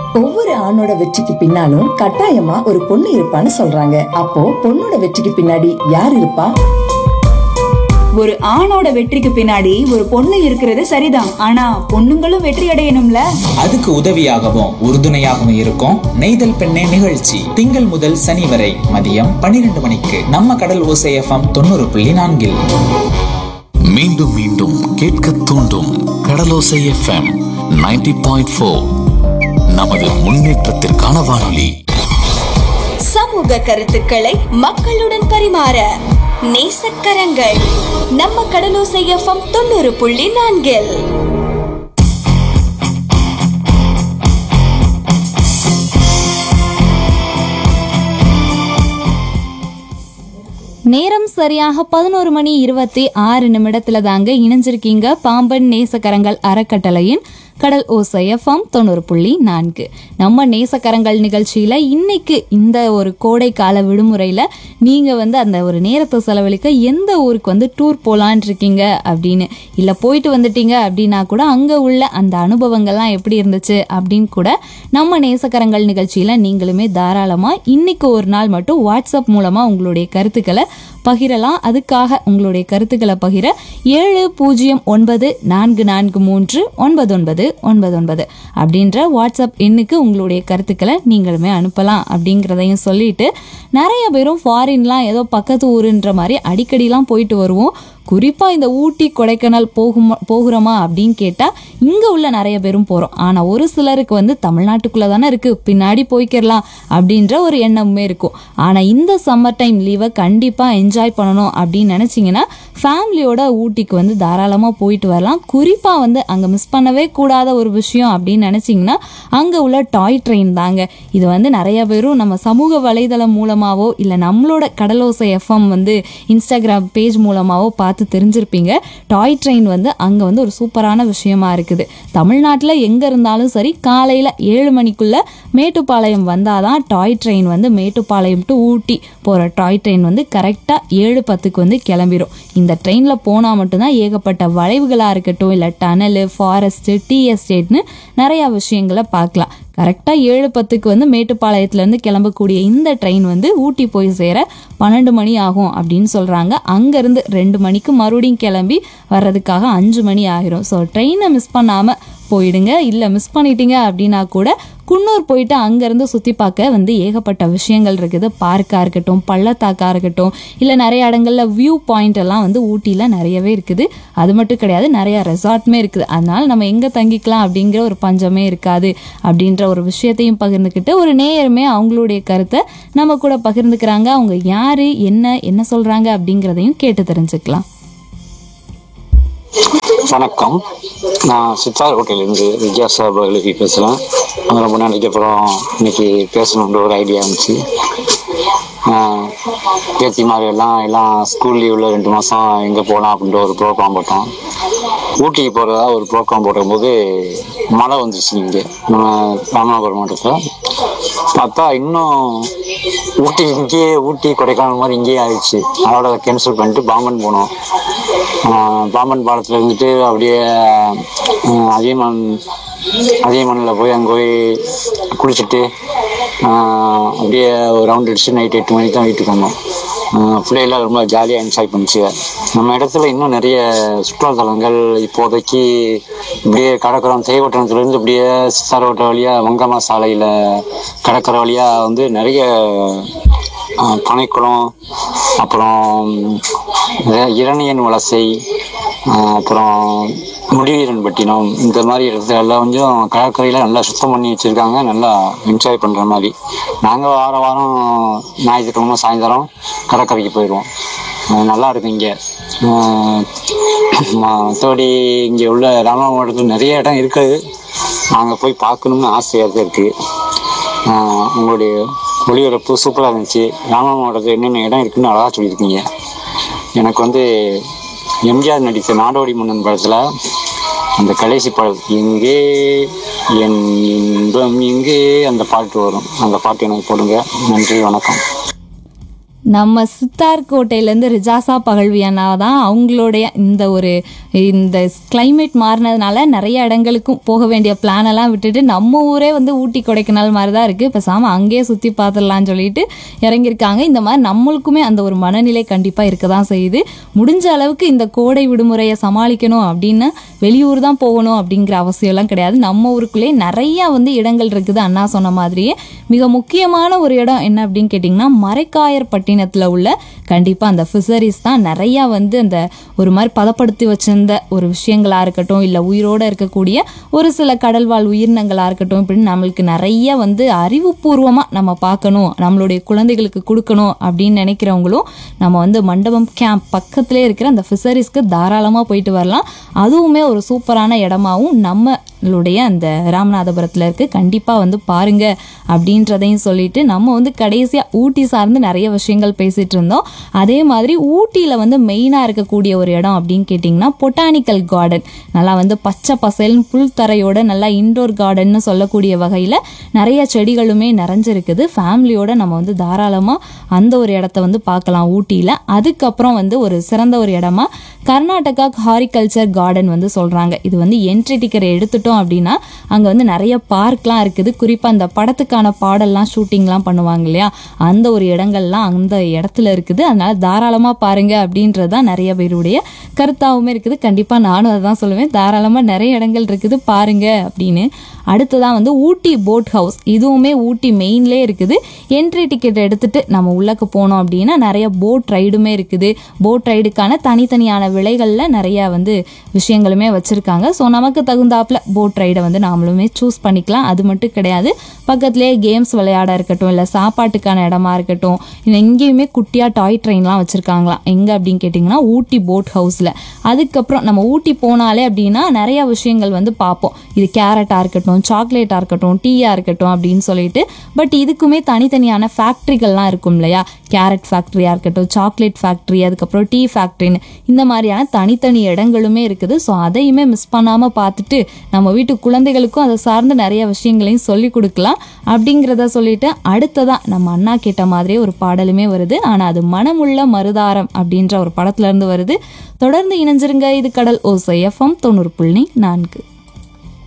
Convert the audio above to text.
ஒவ்வொரு ஆணோட வெற்றிக்கு பின்னாலும் கட்டாயமா ஒரு பொண்ணு இருப்பான்னு சொல்றாங்க அப்போ பொண்ணோட வெற்றிக்கு பின்னாடி யார் இருப்பா ஒரு ஆணோட வெற்றிக்கு பின்னாடி ஒரு பொண்ணு இருக்கிறது சரிதான் ஆனா பொண்ணுங்களும் வெற்றி அடையணும்ல அதுக்கு உதவியாகவும் உறுதுணையாகவும் இருக்கும் நெய்தல் பெண்ணே நிகழ்ச்சி திங்கள் முதல் சனி வரை மதியம் பன்னிரண்டு மணிக்கு நம்ம கடல் ஓசை எஃப்எம் தொண்ணூறு புள்ளி நான்கில் மீண்டும் மீண்டும் கேட்க தூண்டும் கடலோசை எஃப்எம் 90.4 பாயிண்ட் ஃபோர் நமது முன்னேற்றத்திற்கான வானொலி சமூக கருத்துக்களை மக்களுடன் பரிமாற நேசக்கரங்கள் நம்ம கடலோசை எஃப்எம் தொண்ணூறு புள்ளி நான்கில் நேரம் சரியாக பதினோரு மணி இருபத்தி ஆறு நிமிடத்துல தாங்க இணைஞ்சிருக்கீங்க பாம்பன் நேசக்கரங்கள் அறக்கட்டளையின் கடல் ஓசை எஃப்எம் தொண்ணூறு புள்ளி நான்கு நம்ம நேசக்கரங்கள் நிகழ்ச்சியில இன்னைக்கு இந்த ஒரு கோடை கால விடுமுறையில நீங்க வந்து அந்த ஒரு நேரத்தை செலவழிக்க எந்த ஊருக்கு வந்து டூர் போலான் இருக்கீங்க அப்படின்னு இல்ல போயிட்டு வந்துட்டீங்க அப்படின்னா கூட அங்க உள்ள அந்த அனுபவங்கள்லாம் எப்படி இருந்துச்சு அப்படின்னு கூட நம்ம நேசக்கரங்கள் நிகழ்ச்சியில நீங்களுமே தாராளமா இன்னைக்கு ஒரு நாள் மட்டும் வாட்ஸ்அப் மூலமா உங்களுடைய கருத்துக்களை பகிரலாம் அதுக்காக உங்களுடைய கருத்துக்களை பகிர ஏழு பூஜ்ஜியம் ஒன்பது நான்கு நான்கு மூன்று ஒன்பது ஒன்பது ஒன்பது ஒன்பது அப்படின்ற வாட்ஸ்அப் எண்ணுக்கு உங்களுடைய கருத்துக்களை நீங்களுமே அனுப்பலாம் அப்படிங்கிறதையும் சொல்லிட்டு நிறைய பேரும் ஃபாரின்லாம் ஏதோ பக்கத்து ஊருன்ற மாதிரி அடிக்கடிலாம் போயிட்டு வருவோம் குறிப்பாக இந்த ஊட்டி கொடைக்கானல் போகும் போகிறோமா அப்படின்னு கேட்டால் இங்கே உள்ள நிறைய பேரும் போகிறோம் ஆனால் ஒரு சிலருக்கு வந்து தமிழ்நாட்டுக்குள்ளே தானே இருக்குது பின்னாடி போய்க்கிடலாம் அப்படின்ற ஒரு எண்ணமுமே இருக்கும் ஆனால் இந்த சம்மர் டைம் லீவை கண்டிப்பாக என்ஜாய் பண்ணணும் அப்படின்னு நினச்சிங்கன்னா ஃபேமிலியோட ஊட்டிக்கு வந்து தாராளமாக போயிட்டு வரலாம் குறிப்பாக வந்து அங்கே மிஸ் பண்ணவே கூடாத ஒரு விஷயம் அப்படின்னு நினச்சிங்கன்னா அங்கே உள்ள டாய் ட்ரெயின் தாங்க இது வந்து நிறைய பேரும் நம்ம சமூக வலைதளம் மூலமாகவோ இல்லை நம்மளோட கடலோசை எஃப்எம் வந்து இன்ஸ்டாகிராம் பேஜ் மூலமாகவோ பார்த்து தெரிஞ்சிருப்பீங்க டாய் ட்ரெயின் வந்து அங்கே வந்து ஒரு சூப்பரான விஷயமா இருக்குது தமிழ்நாட்டில் எங்கே இருந்தாலும் சரி காலையில் ஏழு மணிக்குள்ளே மேட்டுப்பாளையம் வந்தால் தான் டாய் ட்ரெயின் வந்து மேட்டுப்பாளையம் டு ஊட்டி போகிற டாய் ட்ரெயின் வந்து கரெக்டாக ஏழு பத்துக்கு வந்து கிளம்பிடும் இந்த ட்ரெயினில் போனால் மட்டும்தான் ஏகப்பட்ட வளைவுகளாக இருக்கட்டும் இல்லை டனலு ஃபாரஸ்ட்டு டீ எஸ்டேட்னு நிறையா விஷயங்களை பார்க்கலாம் கரெக்டாக ஏழு பத்துக்கு வந்து மேட்டுப்பாளையத்துலேருந்து கிளம்பக்கூடிய இந்த ட்ரெயின் வந்து ஊட்டி போய் சேர பன்னெண்டு மணி ஆகும் அப்படின்னு சொல்கிறாங்க அங்கேருந்து ரெண்டு மணிக்கு மறுபடியும் கிளம்பி வர்றதுக்காக அஞ்சு மணி ஆகிரும் ஸோ ட்ரெயினை மிஸ் பண்ணாமல் போயிடுங்க இல்லை மிஸ் பண்ணிட்டீங்க அப்படின்னா கூட குன்னூர் போயிட்டு அங்கேருந்து சுற்றி பார்க்க வந்து ஏகப்பட்ட விஷயங்கள் இருக்குது பார்க்காக இருக்கட்டும் பள்ளத்தாக்காக இருக்கட்டும் இல்லை நிறைய இடங்கள்ல வியூ பாயிண்ட் எல்லாம் வந்து ஊட்டியில் நிறையவே இருக்குது அது மட்டும் கிடையாது நிறைய ரெசார்ட்டுமே இருக்குது அதனால நம்ம எங்கே தங்கிக்கலாம் அப்படிங்கிற ஒரு பஞ்சமே இருக்காது அப்படின்ற ஒரு விஷயத்தையும் பகிர்ந்துக்கிட்டு ஒரு நேயருமே அவங்களுடைய கருத்தை நம்ம கூட பகிர்ந்துக்கிறாங்க அவங்க யாரு என்ன என்ன சொல்றாங்க அப்படிங்கிறதையும் கேட்டு தெரிஞ்சுக்கலாம் வணக்கம் நான் சித்தார் ஹோட்டலேருந்து வித்யாசாபா எழுதி பேசுகிறேன் அவங்க ரொம்ப நாளைக்கு அப்புறம் இன்னைக்கு பேசணுன்ற ஒரு ஐடியா இருந்துச்சு ஆஹ் பேத்தி மாதிரி எல்லாம் எல்லாம் ஸ்கூல் லீவில் ரெண்டு மாதம் எங்கே போகலாம் அப்படின்ற ஒரு ப்ரோக்ராம் போட்டோம் ஊட்டிக்கு போகிறதா ஒரு ப்ரோக்ராம் போடும்போது மழை வந்துருச்சு இங்கே நம்ம ராமநாதபுரம் மாவட்டத்தில் பார்த்தா இன்னும் ஊட்டி இங்கேயே ஊட்டி கொடைக்கானல் மாதிரி இங்கேயே ஆயிடுச்சு அதோட கேன்சல் பண்ணிட்டு பாம்பன் போனோம் ஆஹ் பாம்பன் பாலத்தில் இருந்துட்டு அப்படியே ஆஹ் அதியமான் அதியமானில் போய் அங்கே போய் குளிச்சுட்டு ஆஹ் அப்படியே ஒரு ரவுண்ட் அடிச்சு நைட் எட்டு மணிக்கு தான் வீட்டுக்கு வந்தோம் ஆஹ் பிள்ளைகள்லாம் ரொம்ப ஜாலியாக என்ஜாய் பண்ணுச்சு நம்ம இடத்துல இன்னும் நிறைய சுற்றுலாத்தலங்கள் இப்போதைக்கு இப்படியே கடற்கரம் தேவட்டணத்துலேருந்து இப்படியே சித்தாரோட்ட வழியாக வங்கம்மா சாலையில் கடற்கரை வழியாக வந்து நிறைய ஆஹ் பனைக்குளம் அப்புறம் இர- இரணியன் வலசை ஆஹ் அப்புறம் முடிவீரன்பட்டினம் இந்த மாதிரி இடத்துல எல்லாம் கொஞ்சம் கடற்கரையில் நல்லா சுத்தம் பண்ணி வச்சுருக்காங்க நல்லா என்ஜாய் பண்ணுற மாதிரி நாங்கள் வார வாரம் ஞாயிற்றுக்கிழமை சாயந்தரம் கடற்கரைக்கு போயிடுவோம் ஆஹ் நல்லா இருக்கும் இங்கே மற்றபடி இங்கே உள்ள ராமநாதபுரம் மாவட்டத்தில் நிறைய இடம் இருக்குது நாங்கள் போய் பார்க்கணும்னு ஆசையாக தான் இருக்குது ஆஹ் உங்களுடைய ஒளிபரப்பு சூப்பராக இருந்துச்சு ராமநாதபுரம் மாவட்டத்தில் என்னென்ன இடம் இருக்குன்னு அழகாக சொல்லியிருக்கீங்க எனக்கு வந்து எம்ஜிஆர் நடித்த நாடோடி மன்னன் படத்தில் அந்த கடைசி பாடல் எங்கே என் இன்பம் எங்கே அந்த பாட்டு வரும் அந்த பாட்டு எனக்கு போடுங்க நன்றி வணக்கம் நம்ம சித்தார்கோட்டையிலேருந்து ரிஜாசா பகழ்வியனா தான் அவங்களுடைய இந்த ஒரு இந்த climate மாறினதுனால நிறைய இடங்களுக்கும் போக வேண்டிய பிளான் எல்லாம் விட்டுட்டு நம்ம ஊரே வந்து ஊட்டி கொடைக்கானல் மாதிரி தான் இருக்குது பேசாமல் அங்கேயே சுற்றி பார்த்துடலாம்னு சொல்லிட்டு இறங்கியிருக்காங்க இந்த மாதிரி நம்மளுக்குமே அந்த ஒரு மனநிலை கண்டிப்பாக இருக்க தான் செய்யுது முடிஞ்ச அளவுக்கு இந்த கோடை விடுமுறையை சமாளிக்கணும் அப்படின்னு வெளியூர் தான் போகணும் அப்படிங்கிற அவசியம்லாம் கிடையாது நம்ம ஊருக்குள்ளே நிறையா வந்து இடங்கள் இருக்குது அண்ணா சொன்ன மாதிரியே மிக முக்கியமான ஒரு இடம் என்ன அப்படின்னு கேட்டிங்கன்னா மரைக்காயர்பட்டினத்தில் உள்ள கண்டிப்பாக அந்த ஃபிஷரிஸ் தான் நிறையா வந்து அந்த ஒரு மாதிரி பதப்படுத்தி வச்சிருந்த ஒரு விஷயங்களாக இருக்கட்டும் இல்லை உயிரோடு இருக்கக்கூடிய ஒரு சில கடல்வாழ் உயிரினங்களாக இருக்கட்டும் இப்படின்னு நம்மளுக்கு நிறைய வந்து அறிவுபூர்வமாக நம்ம பார்க்கணும் நம்மளுடைய குழந்தைகளுக்கு கொடுக்கணும் அப்படின்னு நினைக்கிறவங்களும் நம்ம வந்து மண்டபம் கேம்ப் பக்கத்திலே இருக்கிற அந்த ஃபிஷரிஸ்க்கு தாராளமாக போயிட்டு வரலாம் அதுவுமே ஒரு சூப்பரான இடமாவும் நம்மளுடைய அந்த ராமநாதபுரத்தில் இருக்கு கண்டிப்பாக வந்து பாருங்க அப்படின்றதையும் சொல்லிட்டு நம்ம வந்து கடைசியாக ஊட்டி சார்ந்து நிறைய விஷயங்கள் பேசிட்டு இருந்தோம் அதே மாதிரி ஊட்டியில் வந்து மெயினாக இருக்கக்கூடிய ஒரு இடம் அப்படின்னு கேட்டிங்கன்னா பொட்டானிக்கல் கார்டன் நல்லா வந்து பச்சை பசேல்னு புல் தரையோட நல்லா இன்டோர் கார்டன்னு சொல்லக்கூடிய வகையில் நிறைய செடிகளுமே நிறைஞ்சிருக்குது ஃபேமிலியோட நம்ம வந்து தாராளமாக அந்த ஒரு இடத்த வந்து பார்க்கலாம் ஊட்டியில் அதுக்கப்புறம் வந்து ஒரு சிறந்த ஒரு இடமா கர்நாடகா ஹாரிகல்ச்சர் கார்டன் வந்து சொல்கிறாங்க இது வந்து என்ட்ரி டிக்கெட் எடுத்துட்டோம் அப்படின்னா அங்கே வந்து நிறைய பார்க்லாம் இருக்குது குறிப்பாக அந்த படத்துக்கான பாடல்லாம் ஷூட்டிங்லாம் பண்ணுவாங்க இல்லையா அந்த ஒரு இடங்கள்லாம் அந்த இடத்துல இருக்குது அதனால தாராளமாக பாருங்க அப்படின்றது தான் நிறைய பேருடைய கருத்தாகவுமே இருக்குது கண்டிப்பாக நானும் அதான் சொல்லுவேன் தாராளமாக நிறைய இடங்கள் இருக்குது பாருங்க அப்படின்னு அடுத்ததான் வந்து ஊட்டி போட் ஹவுஸ் இதுவுமே ஊட்டி மெயின்லேயே இருக்குது என்ட்ரி டிக்கெட் எடுத்துட்டு நம்ம உள்ளக்கு போனோம் அப்படின்னா நிறைய போட் ரைடுமே இருக்குது போட் ரைடுக்கான தனித்தனியான விலைகளில் நிறைய வந்து விஷயங்களுமே வச்சுருக்காங்க ஸோ நமக்கு தகுந்தாப்புல போட் ரைடை வந்து நாமளுமே சூஸ் பண்ணிக்கலாம் அது மட்டும் கிடையாது பக்கத்துலேயே கேம்ஸ் விளையாட இருக்கட்டும் இல்லை சாப்பாட்டுக்கான இடமா இருக்கட்டும் இல்லை எங்கேயுமே குட்டியாக டாய் ட்ரெயின்லாம் வச்சுருக்காங்களாம் எங்கே அப்படின்னு கேட்டிங்கன்னா ஊட்டி போட் ஹவுஸில் அதுக்கப்புறம் நம்ம ஊட்டி போனாலே அப்படின்னா நிறைய விஷயங்கள் வந்து பார்ப்போம் இது கேரட்டாக இருக்கட்டும் சாக்லேட்டாக இருக்கட்டும் டீயாக இருக்கட்டும் அப்படின்னு சொல்லிட்டு பட் இதுக்குமே தனித்தனியான ஃபேக்ட்ரிகள்லாம் இருக்கும் இல்லையா கேரட் ஃபேக்ட்ரியாக இருக்கட்டும் சாக்லேட் ஃபேக்ட்ரி அதுக்கப்புறம் டீ ஃபேக்ட்ரின்னு இந்த மாதிரியான தனித்தனி இடங்களுமே இருக்குது ஸோ அதையுமே மிஸ் பண்ணாமல் பார்த்துட்டு நம்ம வீட்டு குழந்தைகளுக்கும் அதை சார்ந்த நிறைய விஷயங்களையும் சொல்லி கொடுக்கலாம் அப்படிங்கிறத சொல்லிட்டு அடுத்ததான் நம்ம அண்ணா கேட்ட மாதிரியே ஒரு பாடலுமே வருது ஆனால் அது மனமுள்ள மருதாரம் அப்படின்ற ஒரு படத்துல இருந்து வருது தொடர்ந்து இணைஞ்சிருங்க இது கடல் ஓசை எஃப்எம் தொண்ணூறு புள்ளி நான்கு